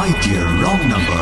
my dear wrong number.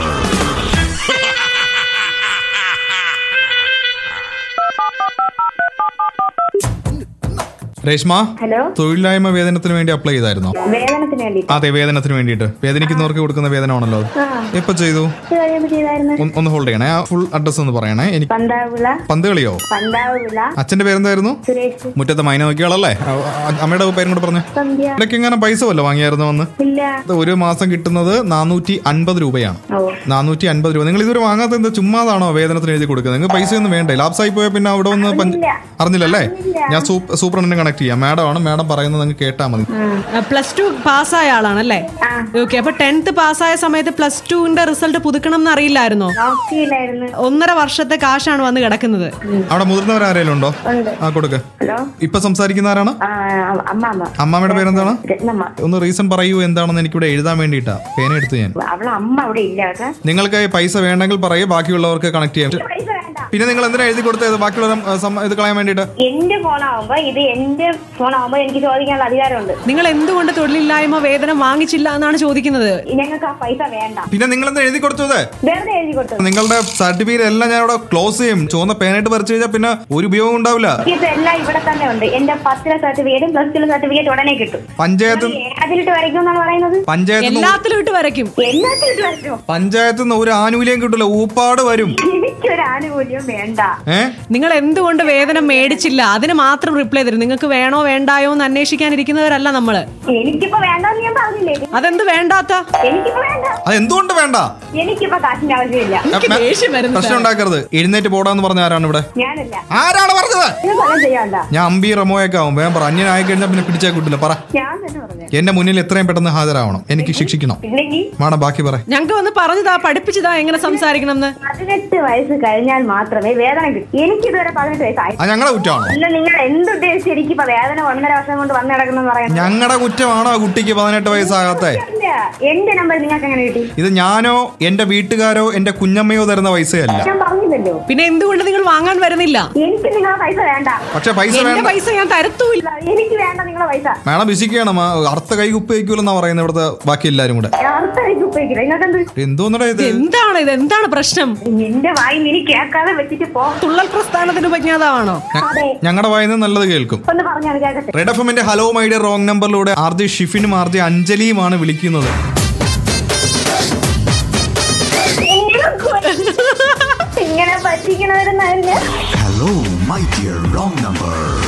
Reshma hello തൊഴിലില്ലായ്മ വേതനത്തിന് വേണ്ടി അപ്ലൈ ചെയ്തായിരുന്നോ വേതനത്തിന് വേണ്ടി അതെ വേതനത്തിന് വേണ്ടിയിട്ട് വേദനിക്കുന്നവർക്ക് കൊടുക്കുന്ന വേതനമാണല്ലോ അത്. എപ്പോ ചെയ്തു കഴിയുമ്പോ ചെയ്തായിരുന്നു ഒന്ന് ഒന്ന് ഹോൾഡ് ചെയ്യണേ ആ ഫുൾ അഡ്രസ് ഒന്ന് പറയണേ എനിക്ക് പന്താവുള പന്ത് കളിയോ പന്താവുള അച്ഛന്റെ പേരെന്തായിരുന്നു സുരേഷ് മുറ്റത്തെ മൈന നോക്കിയാളല്ലേ ആ, ആ, അമ്മയുടെ പേരും കൂടെ പറഞ്ഞു സന്ധ്യ ഇടയ്ക്ക് എങ്ങനെ പൈസ വല്ലോ വാങ്ങിയായിരുന്നു വന്ന് ഇല്ല ഇത് ഒരു മാസം കിട്ടുന്നത് നാനൂറ്റി അൻപത് രൂപയാണ് ഓ നാനൂറ്റി അൻപത് രൂപ നിങ്ങൾ ഇതുവരെ വാങ്ങാത്ത എന്താ ചുമ്മാതാണോ വേതനത്തിന് എഴുതി കൊടുക്കുന്നത് നിങ്ങൾക്ക് പൈസ ഒന്നും വേണ്ടേ ലാപ്സായി പോയാൽ പിന്നെ അവിടെ ഒന്ന് പഞ്ച് അറിഞ്ഞില്ലല്ലേ ഞാൻ സൂപ്പറിനെ കണക്ട് ചെയ്യാം മാഡം ആണ് മാഡം പറയുന്നത് നിങ്ങൾ കേട്ടാൽ മതി പ്ലസ് ടു പാസ്സായ ആളാണല്ലേ ആ. ഓക്കെ അപ്പൊ ടെൻത്ത് പാസ്സായ സമയത്ത് പ്ലസ് ടുവിന്റെ റിസൾട്ട് പുതുക്കണം എന്ന് അറിയില്ലായിരുന്നോ നോക്കിയില്ലായിരുന്നു ഒന്നര വർഷത്തെ കാശാണ് വന്ന് കിടക്കുന്നത് അവിടെ മുതിർന്നവർ ആരെങ്കിലും ഉണ്ടോ ഉണ്ട് ആ കൊടുക്ക് ഹലോ ഇപ്പൊ സംസാരിക്കുന്ന ആരാണ് ആ അമ്മ അമ്മ അമ്മാമ്മയുടെ പേരെന്താണ് രത്നമ്മ ഒന്ന് റീസൺ പറയൂ എന്താണെന്ന് എനിക്കിവിടെ എഴുതാൻ വേണ്ടിയിട്ടാ പേന എടുത്ത് ഞാൻ അവളെ അമ്മ അവിടെ ഇല്ല കേട്ടോ നിങ്ങൾക്ക് പൈസ വേണ്ടെങ്കിൽ പറയൂ ബാക്കിയുള്ളവർക്ക് കണക്ട് ചെയ്യാം പൈസ വേണ്ട പിന്നെ നിങ്ങൾ എന്തിനാ എഴുതി കൊടുത്തത് ബാക്കിയുള്ള ഇത് കളയാൻ വേണ്ടിയിട്ട് എന്റെ ഫോണാവുമ്പോ ഇത് എന്റെ ഫോണാവുമ്പോ എനിക്ക് ചോദിക്കാനുള്ള അധികാരമുണ്ട് നിങ്ങൾ എന്തുകൊണ്ട് തൊഴിലില്ലായ്മ വേതനം വാങ്ങിച്ചില്ല എന്നാണ് ചോദിക്കുന്നത് ഞങ്ങൾക്ക് ആ പൈസ വേണ്ട പിന്നെ നിങ്ങൾ എന്താ എഴുതി കൊടുത്തത് വെറുതെ എഴുതി കൊടുത്തു നിങ്ങളുടെ സർട്ടിഫിക്കറ്റ് എല്ലാം ഞാൻ അവിടെ ക്ലോസ് ചെയ്യും ചുവന്ന പേനായിട്ട് വരച്ചു കഴിഞ്ഞാൽ പിന്നെ ഒരു ഉപയോഗം ഉണ്ടാവില്ല ഇത് എല്ലാം ഇവിടെ തന്നെ ഉണ്ട് എന്റെ പത്തിലെ സർട്ടിഫിക്കറ്റും പ്ലസ് ടു സർട്ടിഫിക്കറ്റ് ഉടനെ കിട്ടും പഞ്ചായത്ത് അതിലിട്ട് വരയ്ക്കും എന്നാണ് പറയുന്നത് പഞ്ചായത്ത് എല്ലാത്തിലും ഇട്ട് വരയ്ക്കും എല്ലാത്തിലിട്ട് വരയ്ക്കും പഞ്ചായത്ത് നിന്ന് ഒരു ആനുകൂല്യം കിട്ടില്ല ഊപ്പാട് വരും എനിക്കൊരു ആനുകൂല്യം വേണ്ട ഏ നിങ്ങൾ എന്തുകൊണ്ട് വേതനം മേടിച്ചില്ല അതിന് മാത്രം റിപ്ലൈ തരും നിങ്ങൾക്ക് വേണോ വേണ്ടായോ എന്ന് അന്വേഷിക്കാനിരിക്കുന്നവരല്ല നമ്മള് എനിക്കിപ്പോ വേണ്ടെന്ന് ഞാൻ പറഞ്ഞില്ലേ അതെന്ത് വേണ്ടാത്ത എനിക്കിപ്പോ വേണ്ട അത് എന്തുകൊണ്ട് വേണ്ട എനിക്കിപ്പോ കാശിന്റെ ആവശ്യമില്ല എനിക്ക് മേ- ദേഷ്യം വരുന്നു പ്രശ്നം ഉണ്ടാക്കരുത് എഴുന്നേറ്റ് പോടാന്ന് പറഞ്ഞ ആരാണ് ഇവിടെ ഞാനില്ല ആരാണ് പറഞ്ഞത് ഇത് കൊല്ലം ചെയ്യാണ്ട ഞാൻ അമ്പി റമോയൊക്കെ ആവും വേഗം പറ അന്യനായി കഴിഞ്ഞാൽ പിന്നെ പിടിച്ചാൽ കിട്ടില്ല പറ ഞാൻ തന്നെ പറഞ്ഞു എന്റെ മുന്നിൽ എത്രയും പെട്ടെന്ന് ഹാജരാവണം എനിക്ക് ശിക്ഷിക്കണം ഇല്ലെങ്കിൽ മാഡം ബാക്കി പറ ഞങ്ങൾക്ക് വന്ന് പറഞ്ഞതാ പഠിപ്പിച്ചതാ എങ്ങനെ സംസാരിക്കണം എന്ന് പതിനെട്ട് വയസ്സ് കഴിഞ്ഞാൽ മാത്രമേ വേതനം കിട്ടൂ എനിക്കിതുവരെ പതിനെട്ട് വയസ്സായി അത് ഞങ്ങളുടെ കുറ്റമാണോ അല്ല നിങ്ങൾ എന്തുദ്ദേശിച്ച് എനിക്കിപ്പോ വേതനം ഒന്നര വർഷം കൊണ്ട് വന്നു കിടക്കുന്നു പറയുന്നത് ഞങ്ങളുടെ കുറ്റമാണോ ആ കുട്ടിക്ക് പതിനെട്ട് വയസ്സാകാത്തെ ഇല്ല എന്റെ നമ്പർ നിങ്ങൾക്ക് എങ്ങനെ കിട്ടി ഇത് ഞാനോ എന്റെ വീട്ടുകാരോ എന്റെ കുഞ്ഞമ്മയോ തരുന്ന പൈസയല്ല ഞാൻ പറഞ്ഞില്ലല്ലോ പിന്നെ എന്തുകൊണ്ട് നിങ്ങൾ വാങ്ങാൻ വരുന്നില്ല എനിക്ക് നിങ്ങളെ പൈസ വേണ്ട പക്ഷെ പൈസ എന്റെ വേണ്ട പൈസ ഞാൻ തരത്തൂല്ല എനിക്ക് വേണ്ട നിങ്ങളെ പൈസ മാഡം വിസിക്കണം അർത്ഥ കൈ കുപ്പ് വയ്ക്കൂലെന്നാ പറയുന്നത് ഇവിടുത്തെ ബാക്കി എല്ലാരും കൂടെ ഞാൻ അർത്ഥം ഉപയോഗിക്കില്ല നിങ്ങൾക്ക് എന്ത് എന്തോന്നടാ ഇത് എന്താണ് ഇത് എന്താണ് പ്രശ്നം എന്റെ വായി നീ കേൾക്കാതെ വെച്ചിട്ട് പോ തുള്ളൽ പ്രസ്ഥാനത്തിന് ഉപജ്ഞാതാവാണോ അതെ ഞങ്ങളുടെ വായന നല്ലത് കേൾക്കും ഒന്ന് പറഞ്ഞാണ് കേൾക്കട്ടെ റെഡ് എഫ് എമ്മിന്റെ ഹലോ മൈഡിയ റോങ് നമ്പറിലൂടെ ആർ ജെ ഷിഫിനും ആർ ജെ അഞ്ജലിയുമാണ് വിളിക്കുന്നത് ഇങ്ങനെ പറ്റിക്കണവരെന്നല്ല Hello, my dear wrong number.